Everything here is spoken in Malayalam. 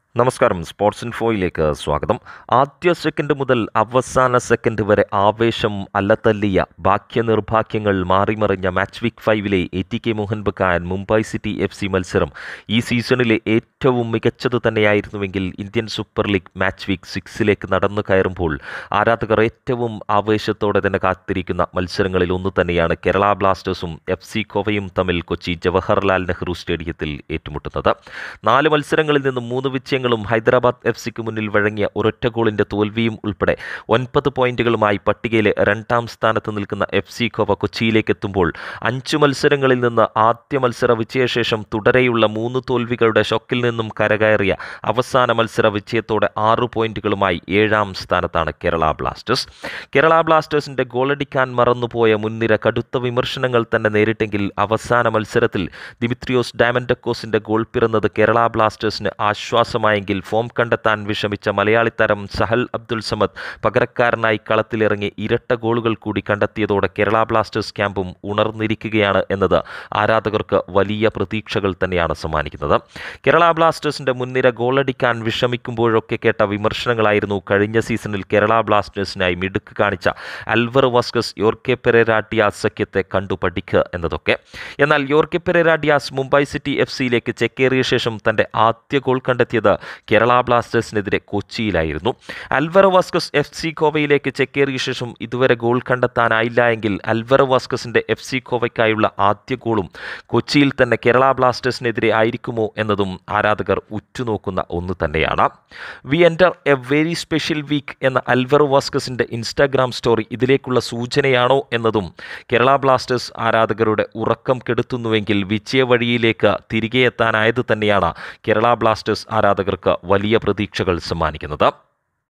നമസ്കാരം സ്പോർട്സ് ഇൻഫോയിലേക്ക് സ്വാഗതം ആദ്യ സെക്കൻഡ് മുതൽ അവസാന സെക്കൻഡ് വരെ ആവേശം അല്ലത്തല്ലിയ ഭാഗ്യനിർഭാഗ്യങ്ങൾ മാറിമറിഞ്ഞ മാച്ച് വീക്ക് ഫൈവിലെ A T K Mohun Bagan Mumbai city F C മത്സരം ഈ സീസണിലെ ഏറ്റവും മികച്ചത് തന്നെയായിരുന്നുവെങ്കിൽ Indian super league match week സിക്സിലേക്ക് നടന്നു കയറുമ്പോൾ ആരാധകർ ഏറ്റവും ആവേശത്തോടെ തന്നെ കാത്തിരിക്കുന്ന മത്സരങ്ങളിൽ ഒന്ന് തന്നെയാണ് കേരള ബ്ലാസ്റ്റേഴ്സും എഫ് സി കോവയും തമ്മിൽ കൊച്ചി ജവഹർലാൽ നെഹ്റു സ്റ്റേഡിയത്തിൽ ഏറ്റുമുട്ടുന്നത് നാല് മത്സരങ്ങളിൽ നിന്നും മൂന്ന് വിജയങ്ങളും ഹൈദരാബാദ് എഫ് സിക്ക് മുന്നിൽ വഴങ്ങിയ ഒരൊറ്റ ഗോളിന്റെ തോൽവിയും ഉൾപ്പെടെ ഒൻപത് പോയിന്റുകളുമായി പട്ടികയിലെ രണ്ടാം സ്ഥാനത്ത് നിൽക്കുന്ന എഫ് സി കോവ കൊച്ചിയിലേക്ക് എത്തുമ്പോൾ അഞ്ചു മത്സരങ്ങളിൽ നിന്ന് ആദ്യ മത്സര വിജയശേഷം തുടരെയുള്ള മൂന്ന് തോൽവികളുടെ ഷോക്കിൽ നിന്നും കരകയറിയ അവസാന മത്സര വിജയത്തോടെ ആറ് പോയിന്റുകളുമായി ഏഴാം സ്ഥാനത്താണ് കേരള ബ്ലാസ്റ്റേഴ്സ് കേരള ബ്ലാസ്റ്റേഴ്സിന്റെ ഗോളടിക്കാൻ മറന്നുപോയ മുൻനിര കടുത്ത വിമർശനങ്ങൾ തന്നെ നേരിട്ടെങ്കിൽ അവസാന മത്സരത്തിൽ ദിമിത്രിയോസ് ഡയമൻഡക്കോസിന്റെ ഗോൾ പിറന്നത് കേരള ബ്ലാസ്റ്റേഴ്സിന് ആശ്വാസമായെങ്കിൽ ഫോം കണ്ടെത്താൻ വിഷമിച്ച മലയാളി താരം സഹൽ അബ്ദുൽ സമദ് പകരക്കാരനായി കളത്തിലിറങ്ങി ഇരട്ട ഗോളുകൾ കൂടി കണ്ടെത്തിയതോടെ കേരള ബ്ലാസ്റ്റേഴ്സ് ക്യാമ്പും ഉണർന്നിരിക്കുകയാണ് എന്നത് ആരാധകർക്ക് വലിയ പ്രതീക്ഷകൾ തന്നെയാണ് സമ്മാനിക്കുന്നത് കേരള ബ്ലാസ്റ്റേഴ്സിന്റെ മുൻനിര ഗോളടിക്കാൻ വിഷമിക്കുമ്പോഴൊക്കെ കേട്ട വിമർശനങ്ങളായിരുന്നു കഴിഞ്ഞ സീസണിൽ കേരള ബ്ലാസ്റ്റേഴ്സിനായി മിടുക്ക് കാണിച്ച അൽവർ വാസ്കസ് യോർക്കെ പെരേരാട്ടിയാസ് സഖ്യത്തെ കണ്ടു പഠിക്കുക എന്നതൊക്കെ എന്നാൽ യോർക്കെ പെരേരാട്ടിയാസ് മുംബൈ സിറ്റി എഫ് സിയിലേക്ക് ചെക്കേറിയ ശേഷം തന്റെ ആദ്യ ഗോൾ കണ്ടെത്തിയത് കേരള ബ്ലാസ്റ്റേഴ്സിനെതിരെ കൊച്ചിയിലായിരുന്നു അൽവർ വാസ്കസ് എഫ് സി കോവയിലേക്ക് ചെക്കേറിയ ശേഷം ഇതുവരെ ഗോൾ കണ്ടെത്താനായില്ല എങ്കിൽ അൽവർ വാസ്കസിന്റെ എഫ് സി കോവയ്ക്കായുള്ള ആദ്യ ഗോളും കൊച്ചിയിൽ തന്നെ കേരള ബ്ലാസ്റ്റേഴ്സിനെതിരെ ആയിരിക്കുമോ എന്നതും ആരാധകർ ഉറ്റുനോക്കുന്ന ഒന്ന് തന്നെയാണ് we enter a very special week എന്ന അൽവർ വാസ്കസിന്റെ ഇൻസ്റ്റാഗ്രാം സ്റ്റോറി ഇതിലേക്കുള്ള സൂചനയാണോ എന്നതും കേരള ബ്ലാസ്റ്റേഴ്സ് ആരാധകരുടെ ഉറക്കം കെടുത്തുന്നുവെങ്കിൽ വിജയവഴിയിലേക്ക് തിരികെ എത്താനായത് തന്നെയാണ് കേരള ബ്ലാസ്റ്റേഴ്സ് ആരാധകർക്ക് വലിയ പ്രതീക്ഷകൾ സമ്മാനിക്കുന്നത്